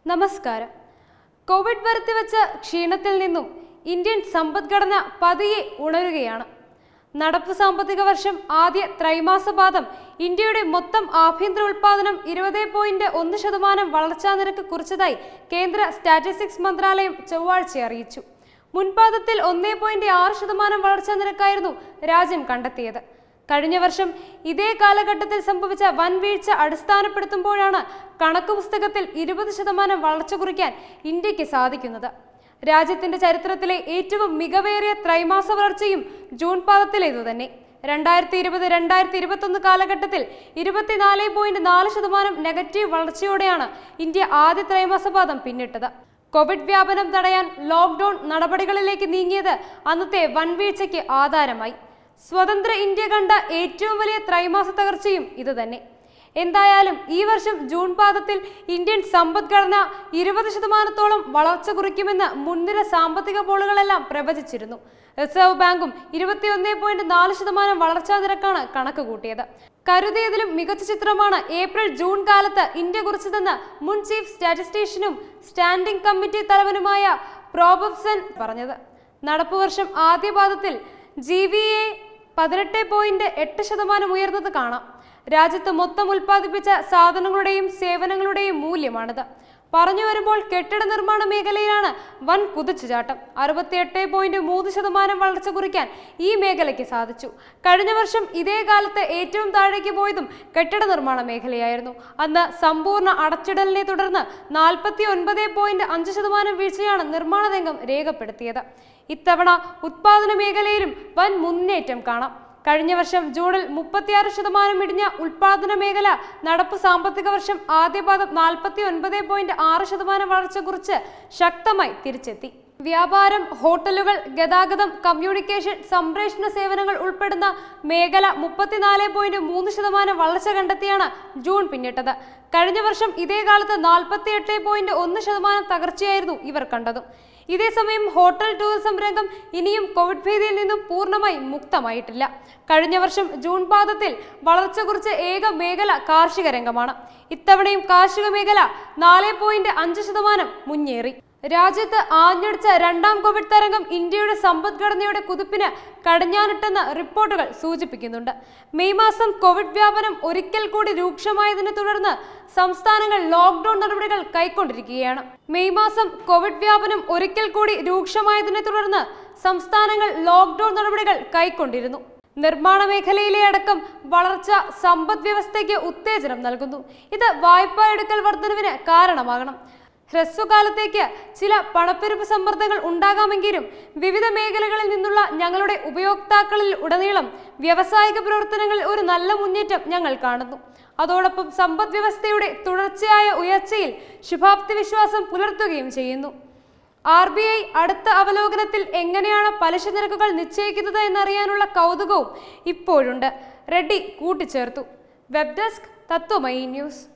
നമസ്കാരം കോവിഡ് വരുത്തിവെച്ച ക്ഷീണത്തിൽ നിന്നും ഇന്ത്യൻ സമ്പദ്ഘടന പതിയെ ഉണരുകയാണ് നടപ്പ് സാമ്പത്തിക വർഷം ആദ്യ ത്രൈമാസപാദം ഇന്ത്യയുടെ മൊത്തം ആഭ്യന്തര ഉൽപാദനം ഇരുപത് പോയിന്റ് ഒന്ന് ശതമാനം വളർച്ചാ നിരക്ക് കുറിച്ചതായി കേന്ദ്ര സ്റ്റാറ്റിസ്റ്റിക്സ് മന്ത്രാലയം ചൊവ്വാഴ്ച അറിയിച്ചു മുൻപാദത്തിൽ ഒന്നേ പോയിന്റ് ആറ് ശതമാനം വളർച്ചാ നിരക്കായിരുന്നു രാജ്യം കണ്ടെത്തിയത് കഴിഞ്ഞ വർഷം ഇതേ കാലഘട്ടത്തിൽ സംഭവിച്ച വൻ വീഴ്ച അടിസ്ഥാനപ്പെടുത്തുമ്പോഴാണ് കണക്ക് പുസ്തകത്തിൽ ഇരുപത് ശതമാനം വളർച്ച കുറിക്കാൻ ഇന്ത്യക്ക് സാധിക്കുന്നത് രാജ്യത്തിന്റെ ചരിത്രത്തിലെ ഏറ്റവും മികവേറിയ ത്രൈമാസ വളർച്ചയും ജൂൺ പാദത്തിലേതു തന്നെ രണ്ടായിരത്തി ഇരുപത് രണ്ടായിരത്തി ഇരുപത്തൊന്ന് കാലഘട്ടത്തിൽ ഇരുപത്തിനാല് പോയിന്റ് നാല് ശതമാനം നെഗറ്റീവ് വളർച്ചയോടെയാണ് ഇന്ത്യ ആദ്യ ത്രൈമാസപാദം പിന്നിട്ടത് കോവിഡ് വ്യാപനം തടയാൻ ലോക്ക്ഡൌൺ നടപടികളിലേക്ക് നീങ്ങിയത് അന്നത്തെ വൻവീഴ്ചയ്ക്ക് ആധാരമായി സ്വതന്ത്ര ഇന്ത്യ കണ്ട ഏറ്റവും വലിയ ത്രൈമാസ തകർച്ചയും ഇത് തന്നെ എന്തായാലും ഈ വർഷം ജൂൺ പാദത്തിൽ ഇന്ത്യൻ സമ്പദ്ഘടന ഇരുപത് ശതമാനത്തോളം വളർച്ച കുറിക്കുമെന്ന് മുൻനിര സാമ്പത്തിക പോളുകളെല്ലാം പ്രവചിച്ചിരുന്നു റിസർവ് ബാങ്കും ഇരുപത്തിയൊന്ന് പോയിന്റ് നാല് ശതമാനം വളർച്ചാ നിരക്കാണ് കണക്ക് കൂട്ടിയത് കരുതിയതിലും മികച്ച ചിത്രമാണ് ഏപ്രിൽ ജൂൺ കാലത്ത് ഇന്ത്യ കുറിച്ചതെന്ന് മുൻ ചീഫ് സ്റ്റാറ്റിസ്റ്റീഷ്യനും സ്റ്റാൻഡിംഗ് കമ്മിറ്റി തലവനുമായ പ്രോബബ്സൺ പറഞ്ഞത് നടപ്പുവർഷം ആദ്യ പാദത്തിൽ ജി വി എ പതിനെട്ട് പോയിന്റ് എട്ട് ശതമാനം ഉയർന്നത് കാണാം രാജ്യത്ത് മൊത്തം ഉൽപ്പാദിപ്പിച്ച സാധനങ്ങളുടെയും സേവനങ്ങളുടെയും മൂല്യമാണിത് പറഞ്ഞു വരുമ്പോൾ കെട്ടിട നിർമ്മാണ മേഖലയിലാണ് വൻ കുതിച്ചുചാട്ടം അറുപത്തിയെട്ട് പോയിന്റ് മൂന്ന് ശതമാനം വളർച്ച കുറിക്കാൻ ഈ മേഖലയ്ക്ക് സാധിച്ചു കഴിഞ്ഞ വർഷം ഇതേ കാലത്ത് ഏറ്റവും താഴേക്ക് പോയതും കെട്ടിട നിർമ്മാണ മേഖലയായിരുന്നു അന്ന് സമ്പൂർണ്ണ അടച്ചിടലിനെ തുടർന്ന് നാൽപ്പത്തി ഒൻപത് പോയിന്റ് അഞ്ച് ശതമാനം വീഴ്ചയാണ് നിർമ്മാണ രംഗം രേഖപ്പെടുത്തിയത് ഇത്തവണ ഉത്പാദന മേഖലയിലും വൻ മുന്നേറ്റം കാണാം കഴിഞ്ഞ വർഷം ജൂണിൽ മുപ്പത്തിയാറ് ശതമാനം ഇടിഞ്ഞ ഉൽപാദന മേഖല നടപ്പ് സാമ്പത്തിക വർഷം ആദ്യപാദം നാൽപ്പത്തി ഒൻപത് പോയിന്റ് ആറ് ശതമാനം വളർച്ച കുറിച്ച് ശക്തമായി തിരിച്ചെത്തി വ്യാപാരം ഹോട്ടലുകൾ ഗതാഗതം കമ്മ്യൂണിക്കേഷൻ സംപ്രേഷണ സേവനങ്ങൾ ഉൾപ്പെടുന്ന മേഖല മുപ്പത്തിനാല് പോയിന്റ് മൂന്ന് ശതമാനം വളർച്ച കണ്ടെത്തിയാണ് ജൂൺ പിന്നിട്ടത് കഴിഞ്ഞ വർഷം ഇതേ കാലത്ത് നാൽപ്പത്തി എട്ട് പോയിന്റ് ഒന്ന് ശതമാനം തകർച്ചയായിരുന്നു ഇവർ കണ്ടതും ഇതേസമയം ഹോട്ടൽ ടൂറിസം രംഗം ഇനിയും കോവിഡ് ഭീതിയിൽ നിന്നും പൂർണ്ണമായി മുക്തമായിട്ടില്ല കഴിഞ്ഞ വർഷം ജൂൺ പാദത്തിൽ വളർച്ച കുറിച്ച ഏക മേഖല കാർഷിക രംഗമാണ് ഇത്തവണയും കാർഷിക മേഖല നാല് പോയിന്റ് അഞ്ച് ശതമാനം മുന്നേറി രാജ്യത്ത് ആഞ്ഞടിച്ച രണ്ടാം കോവിഡ് തരംഗം ഇന്ത്യയുടെ സമ്പദ്ഘടനയുടെ കുതിപ്പിന് കടിഞ്ഞാനിട്ടെന്ന് റിപ്പോർട്ടുകൾ സൂചിപ്പിക്കുന്നുണ്ട് മെയ് മാസം കോവിഡ് വ്യാപനം ഒരിക്കൽ കൂടി രൂക്ഷമായതിനെ തുടർന്ന് സംസ്ഥാനങ്ങൾ ലോക്ക്ഡൌൺ നടപടികൾ കൈക്കൊണ്ടിരിക്കുകയാണ് മെയ് മാസം കോവിഡ് വ്യാപനം ഒരിക്കൽ കൂടി രൂക്ഷമായതിനെ തുടർന്ന് സംസ്ഥാനങ്ങൾ ലോക്ക്ഡൌൺ നടപടികൾ കൈക്കൊണ്ടിരുന്നു നിർമ്മാണ മേഖലയിലെ അടക്കം വളർച്ച സമ്പദ് വ്യവസ്ഥയ്ക്ക് ഉത്തേജനം നൽകുന്നു ഇത് വായ്പാ എടുക്കൽ വർധനവിന് കാരണമാകണം ഹ്രസ്വകാലത്തേക്ക് ചില പണപ്പെരുപ്പ് സമ്മർദ്ദങ്ങൾ ഉണ്ടാകാമെങ്കിലും വിവിധ മേഖലകളിൽ നിന്നുള്ള ഞങ്ങളുടെ ഉപയോക്താക്കളിൽ ഉടനീളം വ്യാവസായിക പ്രവർത്തനങ്ങളിൽ ഒരു നല്ല മുന്നേറ്റം ഞങ്ങൾ കാണുന്നു അതോടൊപ്പം സമ്പദ് വ്യവസ്ഥയുടെ തുടർച്ചയായ ഉയർച്ചയിൽ ശുഭാപ്തി വിശ്വാസം പുലർത്തുകയും ചെയ്യുന്നു ആർ ബി ഐ അടുത്ത അവലോകനത്തിൽ എങ്ങനെയാണ് പലിശ നിരക്കുകൾ നിശ്ചയിക്കുന്നത് എന്നറിയാനുള്ള കൗതുകവും ഇപ്പോഴുണ്ട് റെഡ്ഡി കൂട്ടിച്ചേർത്തു വെബ് ഡെസ്ക് തത്വമയി ന്യൂസ്